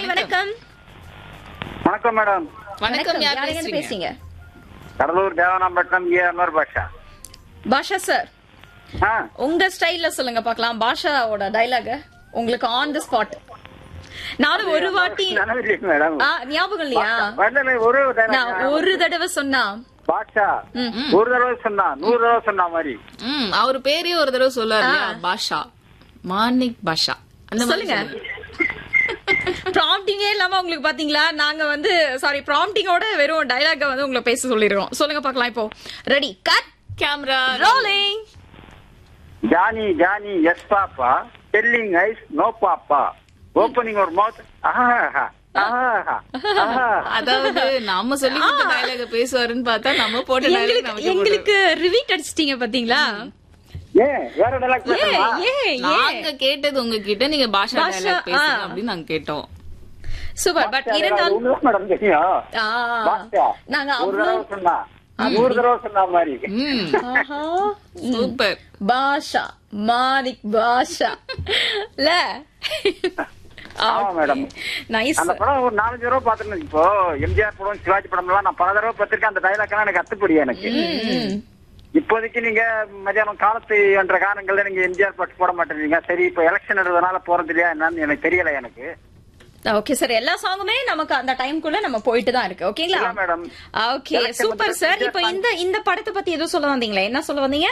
Hi வணக்கம் வணக்கம் madam வணக்கம் யார் யாருங்க பேசுறீங்க பேசுறீங்க கடலூர் தேவனாம்பட்டினம் ஏ அன்வர் பாஷா பாஷா சார் ஆ உங்க ஸ்டைல்ல சொல்லுங்க பார்க்கலாம் பாஷாவோட டைலாக் உங்களுக்கு ஆன் தி ஸ்பாட் நானும் ஒரு வாட்டி நினைவில்லை மேடம் ஆ, ஞாபகம் இல்லையா வரல ஒரு dialogue. நான் ஒரு தடவை சொன்னா பாஷா ஒரு தடவை சொன்னா நூறு தடவை சொன்ன மாதிரி ம் அவர் பேரே ஒரு தடவை சொல்லுவார் இல்லையா பாஷா மார்னிக் பாஷா அந்த மாதிரி சொல்லுங்க ப்ராம்ப்டிங்கே இல்லாம உங்களுக்கு பாத்தீங்களா நாங்க வந்து சாரி ப்ராம்ப்டிங்கோட வெறும் டைலாக வந்து உங்களை பேச சொல்லிடுறோம் சொல்லுங்க பார்க்கலாம் இப்போ ready cut camera rolling Johnny Johnny yes papa telling lies no papa opening ஒரு மவுத் ஆஹா ஆஹா ஆஹா அதாவது நாம சொல்லி கொடுத்த டயலாக பேசுவாருன்னு பார்த்தா நம்ம போட்ட டயலாக் எங்களுக்கு நமக்கு எங்களுக்கு ரிவீட் அடிச்சிட்டீங்க பாத்தீங்களா ஏன் வேற டைலாக் ஏ பேசணுமா ஏ ஏ நாங்க கேட்டது உங்ககிட்ட நீங்க பாஷா பாஷா, டயலாக் பேசுங்க ஆ. அப்படின்னு நாங்க கேட்டோம் சூப்பர் பட் இருந்தாலும் உங்களுக்கு மேடம் தெரியும் ஆ, பாஷா நாங்க ஒரு அவ்வளவு தடவை சொன்னா நூறு தடவை சொன்ன மாதிரி ம் ஆஹா சூப்பர் பாஷா மாலிக் பாஷா இல்ல ஆமா மேடம் நைஸ் அந்த படம் ஒரு நாலஞ்சு தடவை பாத்துருந்தேன் இப்போ எம்ஜிஆர் படம் சிவாஜி படம் எல்லாம் நான் பல தடவை பார்த்திருக்கேன் அந்த டைலாக் எல்லாம் எனக்கு அத்துப்படி எனக்கு இப்போதைக்கு நீங்க மதியானம் காலத்து என்ற காரணங்கள்ல நீங்க எம்ஜிஆர் பாட்டு போட மாட்டேங்கிறீங்க சரி இப்ப எலெக்ஷன் எடுறதுனால போறது இல்லையா என்னன்னு எனக்கு தெரியல எனக்கு ஓகே சார் எல்லா சாங்குமே நமக்கு அந்த டைம்குள்ள நம்ம போயிட்டு தான் இருக்கு ஓகேங்களா இல்ல மேடம் ஓகே Election சூப்பர் வந்து சார் விஜய் இப்போ fan. இந்த இந்த படத்தை பத்தி ஏதோ சொல்ல வந்தீங்களா என்ன சொல்ல வந்தீங்க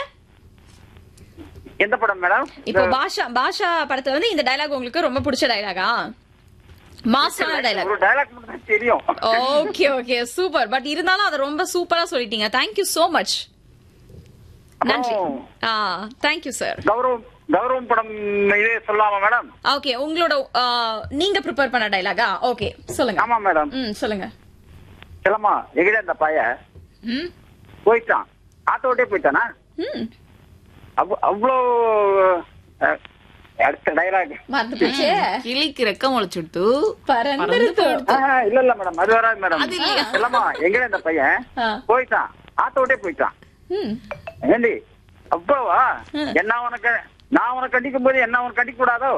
எந்த படம் மேடம் இப்போ பாஷா பாஷா படத்துல வந்து இந்த டயலாக் உங்களுக்கு ரொம்ப பிடிச்ச டயலாகா மாசான டயலாக் ஒரு டைலாக் மட்டும் தான் தெரியும் ஓகே ஓகே சூப்பர் பட் இருந்தாலும் அதை ரொம்ப சூப்பரா சொல்லிட்டீங்க தேங்க்யூ சோ மச் நன்றி அப்புறம் ஆ தேங்க்யூ சார் கௌரவம் கௌரவம் படம் இதே சொல்லாமா மேடம் ஓகே உங்களோட ஆ, நீங்க ப்ரிப்பேர் பண்ண டயலாகா ஓகே சொல்லுங்க ஆமா மேடம் ம் சொல்லுங்க செல்லம்மா எகிட அந்த பைய ம் போயிட்டான் ஆட்டோ ஓட்டே போயிட்டானா ம் அவ்வ- அவ்வளோ அஹ், அடுத்த டைலாக் மறந்து போச்சே கிளிக்கு ரெக்க முளைச்சுட்டு பறந்துருது இல்ல இல்ல மேடம் அது வராது மேடம் அது இல்லையா? செல்லம்மா எங்கட இந்த பையன் ஆ. போயிட்டான் ஆட்டோ ஓட்டே போயிட்டான் ம் ஏண்டி அப்பாவா என்ன உனக்கு நான் உனக்கு கண்டிக்கும் போது என்ன உனக்கு கண்டிக்க கூடாதோ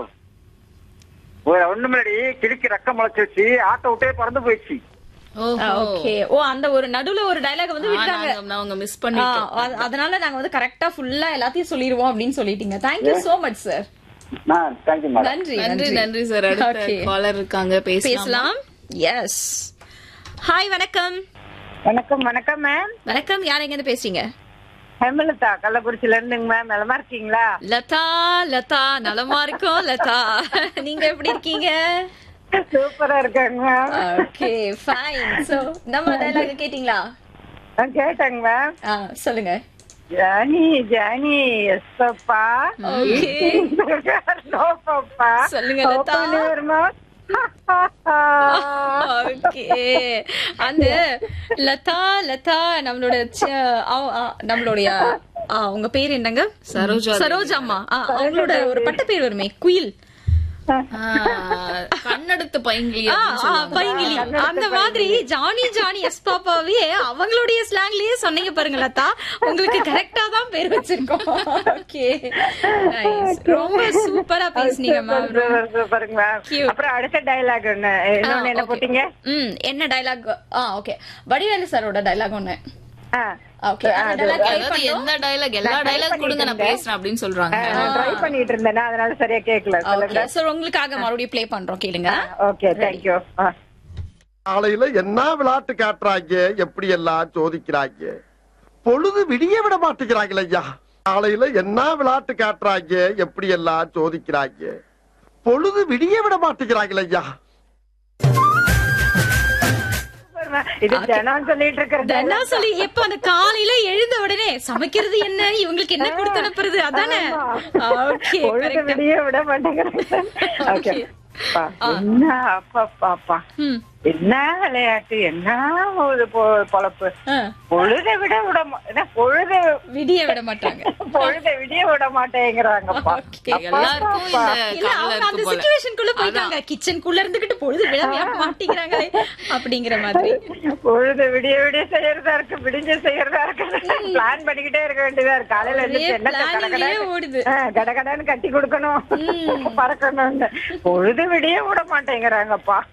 ஒரு ஒண்ணுமில்லடி கிழிக்கு ரக்கம் முளைச்சிருச்சு ஆட்டோ விட்டே பறந்து போயிடுச்சு ஓஹோ ஓகே ஓ அந்த ஒரு நடுவுல ஒரு டயலாக் வந்து ஆ, விட்டாங்க நாங்க- நாங்க மிஸ் ஆ, பண்ணிட்டோம் அ- அதனால நாங்க வந்து கரெக்டா ஃபுல்லா எல்லாத்தையும் சொல்லிடுவோம் அப்படின்னு சொல்லிட்டீங்க தேங்க்யூ சோ மச் சார் நான் தேங்க்யூ மேடம் நன்றி நன்றி நன்றி சார் அடுத்த Okay. காலர் இருக்காங்க பேசலாம் பேசலாம் எஸ் ஹாய் வணக்கம் வணக்கம் வணக்கம் மேம் வணக்கம் யார் எங்க இருந்து பேசுறீங்க ஹேமலதா கள்ளக்குறிச்சில இருந்துங்க மேம் நலமா இருக்கீங்களா லதா லதா நலமா இருக்கோம் லதா நீங்க எப்படி இருக்கீங்க சூப்பரா இருக்காங்க மேம் ஓகே ஃபைன் சோ நம்ம டயலாக் கேட்டிங்களா நான் கேட்டேங்க மேம் ஆ, சொல்லுங்க Johnny Johnny yes papa okay no papa சொல்லுங்க, லதா. ஓகே அந்த லதா லதா நம்மளோட ச்ச- அவ- ஆ, நம்மளுடைய ஆ, உங்க பேர் என்னங்க சரோஜா சரோஜாம்மா ஆ, அவங்களோட ஒரு பட்ட பேர் வருமே குயில் ஆ, கண்ணெடுத்து பைங்கிலி ஆ, அப்படின்னு ஆ, சொல்லுவாங்க. பைங்கிலி அந்த மாதிரி ஜானி ஜானி எஸ் பாப்பாவே அவங்களுடைய ஸ்லாங்லயே சொன்னீங்க பாருங்க லதா உங்களுக்கு கரெக்டா தான் பேர் வச்சிருக்கோம் ஓகே ரொம்ப சூப்பரா பேசுனீங்க மேம் சூப்பருங்க மேம் Cute. அப்புறம் அடுத்த டயலாக் ஒண்ணு இன்னொன்னு என்ன போட்டீங்க ம் என்ன டயலாக் ஆ ஓகே வடிவேலு சாரோட டயலாக் ஒண்ணு ஆ ஓகே அந்த dialogue try அதாவது பண்ணோம். எந்த டயலாக் எல்லா டயலாக் கொடுங்க நான் பேசுறேன் அப்படின்னு சொல்றாங்க ட்ரை பண்ணிட்டு இருந்தேனா அதனால சரியா கேட்கல சொல்லுங்க ஓகே சோ உங்களுக்காக மறுபடியும் ப்ளே பண்றோம் கேளுங்க ஓகே தேங்க்யூ காலையில என்ன விளையாட்டு காட்டுறாங்க எப்படி எல்லாம் சோதிக்கிறாங்க பொழுது விடிய விட மாட்டேங்கிறாங்களே ஐயா காலையில என்ன விளையாட்டு காட்டுறாங்க எப்படி எல்லாம் சோதிக்கிறாங்க பொழுது விடிய விட மாட்டேங்கிறாங்களே ஐயா இது தினம் சொல்லிட்டு இருக்கிறது என்ன சொல்லி எப்ப அந்த காலையில எழுந்த உடனே சமைக்கிறது என்ன இவங்களுக்கு என்ன கொடுத்து அனுப்புறது அதானே ஓகே பொழுது விடிய விட மாட்டேங்கிறாங்க ஓகே என்ன அப்பா பாப்பா ம் என்ன விளையாட்டு என்ன ஒரு பொ- பொழப்பு பொழுதை விட விட மா- என்ன பொழுது விடிய விட மாட்டாங்க பொழுதை விடிய விட மாட்டேங்கிறாங்கப்பா Okay. அப்பா, எல்லாருக்கும் அப்பா. இந்த இல்ல கவலை அவங்க அந்த இருக்கு போல சிச்சுவேஷனுக்குள்ள போயிட்டாங்க கிச்சனுக்குள்ள இருந்துகிட்டு பொழுது விழவே மாட்டேங்கிறாங்களே அப்படிங்கிற மாதிரி பொழுது விடிய விடிய செய்யறதா இருக்கு விடிஞ்ச செய்யறதா இருக்கு பிளான் பண்ணிக்கிட்டே இருக்க வேண்டியதா இருக்கு காலையில ஒரே எழுந்திரிச்சு என்ன பிளானிங்லயே ஓடுது கடகடன்னு கட்டி கொடுக்கணும் பறக்கணும்னு பொழுது விடிய விட மாட்டேங்கிறாங்கப்பா